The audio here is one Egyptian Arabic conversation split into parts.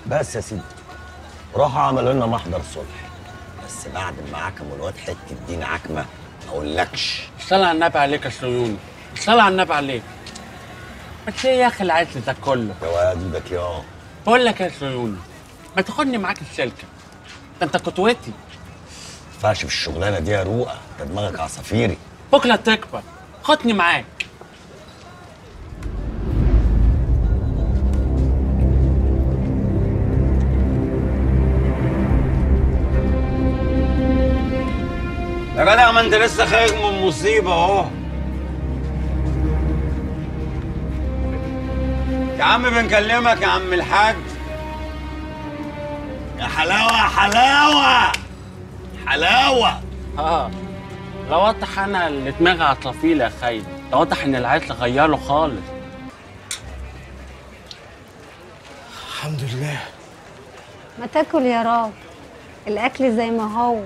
بس يا سيدي راحوا عملوا لنا محضر صلح بس بعد ما عكموا الواد حته دين عكمه ما اقولكش صلى على النبي عليك يا صهيوني صلى على النبي عليك بس ايه يا اخي العزل ده كله يا واد ايدك يا بقول لك يا صهيوني ما تاخدني معاك السلكه ده انت قدوتي ما ينفعش في الشغلانه دي يا روقه ده دماغك عصافيري بكره تكبر خدني معاك يا جدع ما انت لسه خارج من مصيبه اهو يا عم بنكلمك يا عم الحاج يا حلاوه يا حلاوه حلاوه اه لو واضح انا اللي دماغي عصافيل يا خايد لو واضح ان العزل غيره خالص الحمد لله ما تاكل يا راب الاكل زي ما هو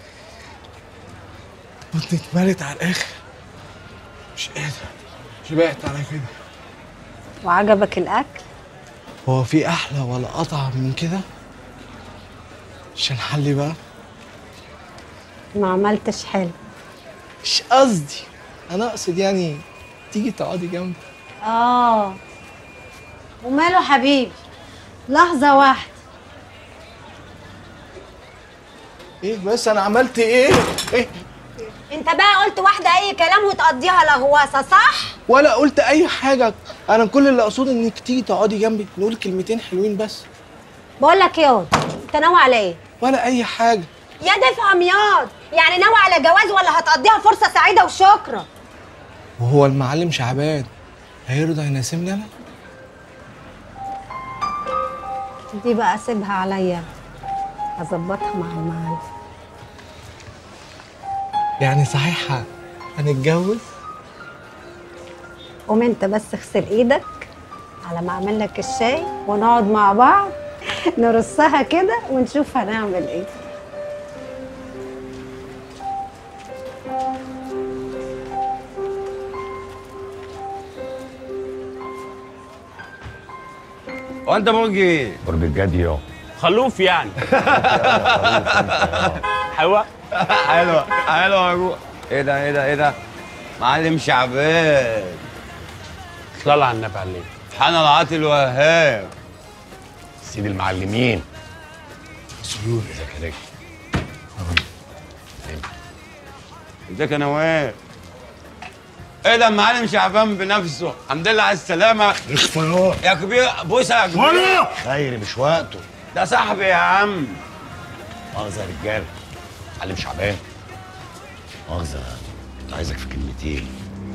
بطني اتملت على الاخر مش قادر شبعت على كده وعجبك الاكل هو في احلى ولا اطعم من كده عشان حلي بقى ما عملتش حلو مش قصدي انا اقصد يعني تيجي تقعدي جنبي اه وماله حبيبي لحظه واحده ايه بس انا عملت ايه ايه انت بقى قلت واحده اي كلام وتقضيها لغواصه صح ولا قلت اي حاجه انا كل اللي اقصده انك تيجي تقعدي جنبي نقول كلمتين حلوين بس بقول لك ايه ياض انت ناوي على ايه ولا اي حاجه يا دفهم ياض يعني ناوي على جواز ولا هتقضيها فرصه سعيده وشكرا وهو المعلم شعبان هيرضى يناسبني انا دي بقى سيبها عليا هظبطها مع المعلم يعني صحيح هنتجوز قوم انت بس اغسل ايدك على ما اعمل لك الشاي ونقعد مع بعض نرصها كده ونشوف هنعمل ايه هو انت برج ايه؟ برج الجدي يا خلوف يعني حلوه حلوه حلوه يا روح ايه ده ايه ده ايه ده؟ معلم شعبان صلى على النبي عليك سبحان العاطي الوهاب سيد المعلمين سيول زكريا ازيك يا نواف ايه ده المعلم شعبان بنفسه الحمد لله على السلامة اخفيار يا كبير بوسة يا كبير ولا خيري مش وقته ده صاحبي يا عم مؤاخذة يا رجالة معلم شعبان مؤاخذة كنت عايزك في كلمتين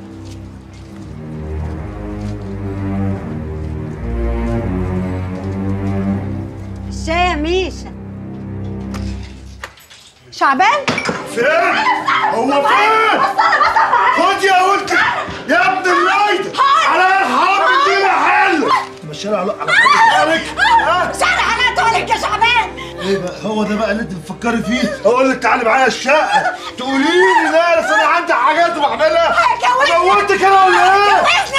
الشاي يا ميشا شعبان فين؟ هو فين؟ خد يا ولد يا ابن الرايد على الحرام الدنيا حل مشي على على حالك ها؟ شعر حلقته يا شعبان ايه بقى هو ده بقى اللي انت بتفكري فيه اقول لك تعالي معايا الشقه تقولي لي لا بس انا عندي حاجات بعملها جوزني. موتك انا ولا ايه؟ جوزني